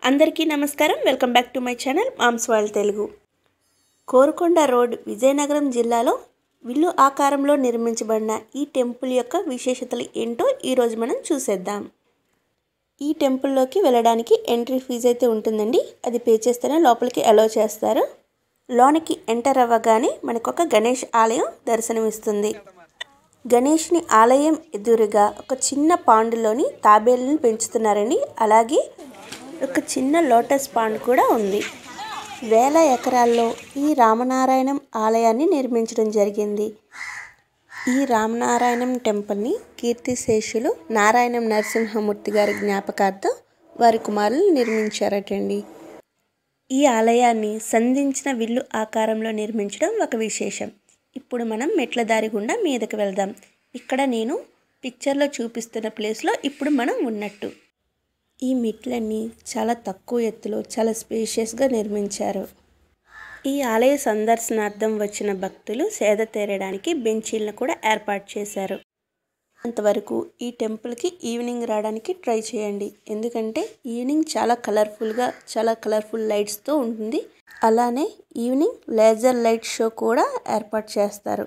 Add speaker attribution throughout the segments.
Speaker 1: అందరికీ నమస్కారం welcome back to my channel moms world Telugu Korukonda road Vizianagaram జిల్లాలో విల్లు ఆకారంలో నిర్మించబడిన ఈ టెంపుల్ యొక్క విశేషతలు ఏంటో ఈరోజు మనం చూసేద్దాం ఈ టెంపుల్లోకి వెళ్ళడానికి ఎంట్రీ ఫీజు అయితే ఉంటుందండి అది పే చేస్తేనే లోపలికి అలౌ చేస్తారు లోనికి ఎంటర్ అవ్వగానే మనకు ఒక గణేష్ ఆలయం దర్శనమిస్తుంది గణేష్ని ఆలయం ఎదురుగా ఒక చిన్న పాండులోని తాబేళ్ళని పెంచుతున్నారండి అలాగే ఒక చిన్న లోటస్ పాండ్ కూడా ఉంది వేల ఎకరాల్లో ఈ రామనారాయణం ఆలయాన్ని నిర్మించడం జరిగింది ఈ రామనారాయణం టెంపుల్ని కీర్తిశేషులు నారాయణం నరసింహమూర్తి గారి జ్ఞాపకార్థం వారి కుమారులు నిర్మించారటండి ఈ ఆలయాన్ని సంధించిన విల్లు ఆకారంలో నిర్మించడం ఒక విశేషం ఇప్పుడు మనం మెట్ల దారి గుండా మీదకి వెళ్దాం ఇక్కడ నేను పిక్చర్లో చూపిస్తున్న ప్లేస్లో ఇప్పుడు మనం ఉన్నట్టు ఈ మెట్లన్నీ చాలా తక్కువ ఎత్తులో చాలా స్పేషియస్గా నిర్మించారు ఈ ఆలయ సందర్శనార్థం వచ్చిన భక్తులు సేద తీరడానికి బెంచీలను కూడా ఏర్పాటు చేశారు అంతవరకు ఈ టెంపుల్కి ఈవినింగ్ రావడానికి ట్రై చేయండి ఎందుకంటే ఈవినింగ్ చాలా కలర్ఫుల్గా చాలా కలర్ఫుల్ లైట్స్తో ఉంటుంది అలానే ఈవినింగ్ లేజర్ లైట్ షో కూడా ఏర్పాటు చేస్తారు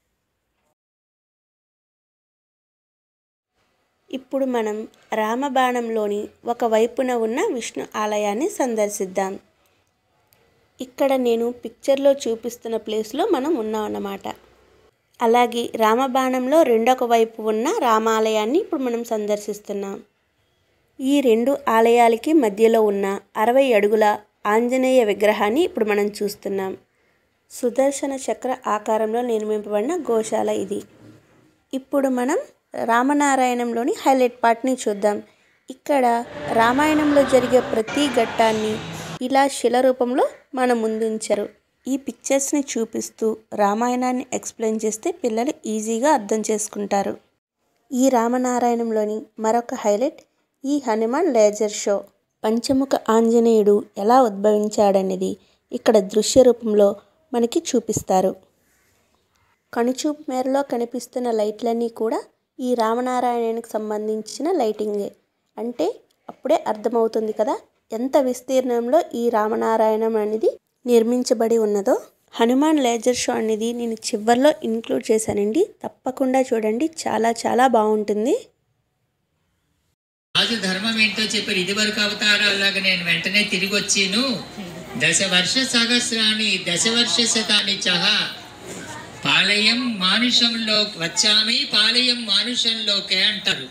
Speaker 1: ఇప్పుడు మనం రామబాణంలోని ఒక వైపున ఉన్న విష్ణు ఆలయాన్ని సందర్శిద్దాం ఇక్కడ నేను పిక్చర్లో చూపిస్తున్న ప్లేస్లో మనం ఉన్నాం అన్నమాట అలాగే రామబాణంలో రెండొక వైపు ఉన్న రామాలయాన్ని ఇప్పుడు మనం సందర్శిస్తున్నాం ఈ రెండు ఆలయాలకి మధ్యలో ఉన్న అరవై అడుగుల ఆంజనేయ విగ్రహాన్ని ఇప్పుడు మనం చూస్తున్నాం సుదర్శన చక్ర ఆకారంలో నిర్మింపబడిన గోశాల ఇది ఇప్పుడు మనం రామనారాయణంలోని హైలైట్ పార్ట్ని చూద్దాం ఇక్కడ రామాయణంలో జరిగే ప్రతి ఘట్టాన్ని ఇలా శిల రూపంలో మన ముందుంచారు ఈ పిక్చర్స్ని చూపిస్తూ రామాయణాన్ని ఎక్స్ప్లెయిన్ చేస్తే పిల్లలు ఈజీగా అర్థం చేసుకుంటారు ఈ రామనారాయణంలోని మరొక హైలైట్ ఈ హనుమాన్ లేజర్ షో పంచముఖ ఆంజనేయుడు ఎలా ఉద్భవించాడనేది ఇక్కడ దృశ్య రూపంలో మనకి చూపిస్తారు కనుచూపు మేరలో కనిపిస్తున్న లైట్లన్నీ కూడా ఈ రామనారాయణకి సంబంధించిన లైటింగే అంటే అప్పుడే అర్థమవుతుంది కదా ఎంత విస్తీర్ణంలో ఈ రామనారాయణం అనేది నిర్మించబడి ఉన్నదో హనుమాన్ లేజర్ షో అనేది నేను చివరిలో ఇంక్లూడ్ చేశానండి తప్పకుండా చూడండి చాలా చాలా బాగుంటుంది
Speaker 2: రాజు ధర్మం ఏంటో చెప్పారు ఇది వరకు అవతారాల్లాగా నేను వెంటనే తిరిగి వచ్చాను దశ వర్ష సహస్రాన్ని దశ వర్ష శతాన్ని చహ పాలయం మానుషంలో వచ్చామి పాలయం మానుషంలోకే అంటారు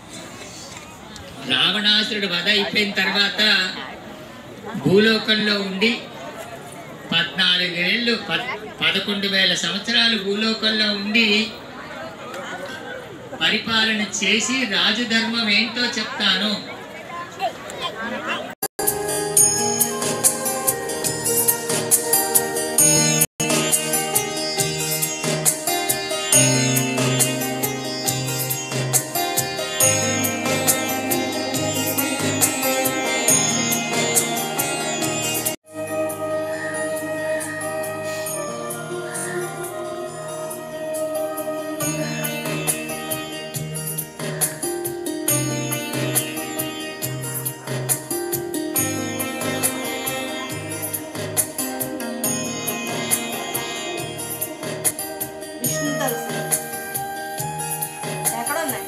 Speaker 2: రావణాసురుడు వధ అయిపోయిన తర్వాత భూలోకంలో ఉండి పద్నాలుగేళ్ళు పద్ పదకొండు వేల సంవత్సరాలు భూలోకంలో ఉండి పరిపాలన చేసి రాజధర్మం ఏంటో చెప్తాను
Speaker 1: విష్ణు తులసి ఎక్కడ ఉన్నాయి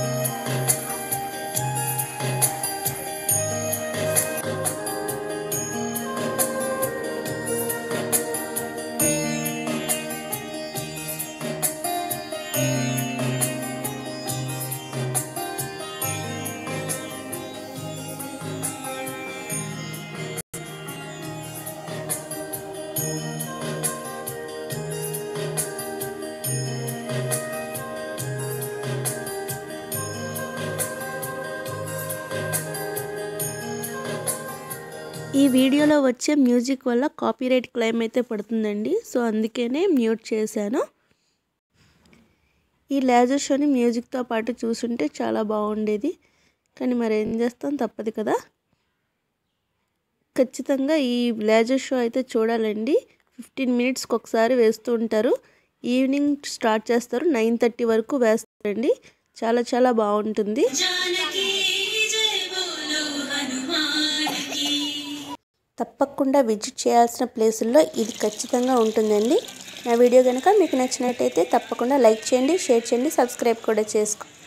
Speaker 1: ఈ వీడియోలో వచ్చే మ్యూజిక్ వల్ల కాపీరైట్ క్లెయిమ్ అయితే పడుతుందండి సో అందుకనే మ్యూట్ చేశాను ఈ లేజర్ షోని మ్యూజిక్తో పాటు చూసుంటే చాలా బాగుండేది కానీ మరి ఏం చేస్తాం తప్పదు కదా ఖచ్చితంగా ఈ లేజర్ షో అయితే చూడాలండి ఫిఫ్టీన్ మినిట్స్కి ఒకసారి వేస్తూ ఉంటారు ఈవినింగ్ స్టార్ట్ చేస్తారు నైన్ థర్టీ వరకు వేస్తారండి చాలా చాలా బాగుంటుంది
Speaker 3: जानकी जय बोलो हनुमान की
Speaker 1: తప్పకుండా విజిట్ చేయాల్సిన ప్లేసుల్లో ఇది ఖచ్చితంగా ఉంటుందండి నా వీడియో కనుక మీకు నచ్చినట్టయితే తప్పకుండా లైక్ చేయండి షేర్ చేయండి సబ్స్క్రైబ్ కూడా చేసుకో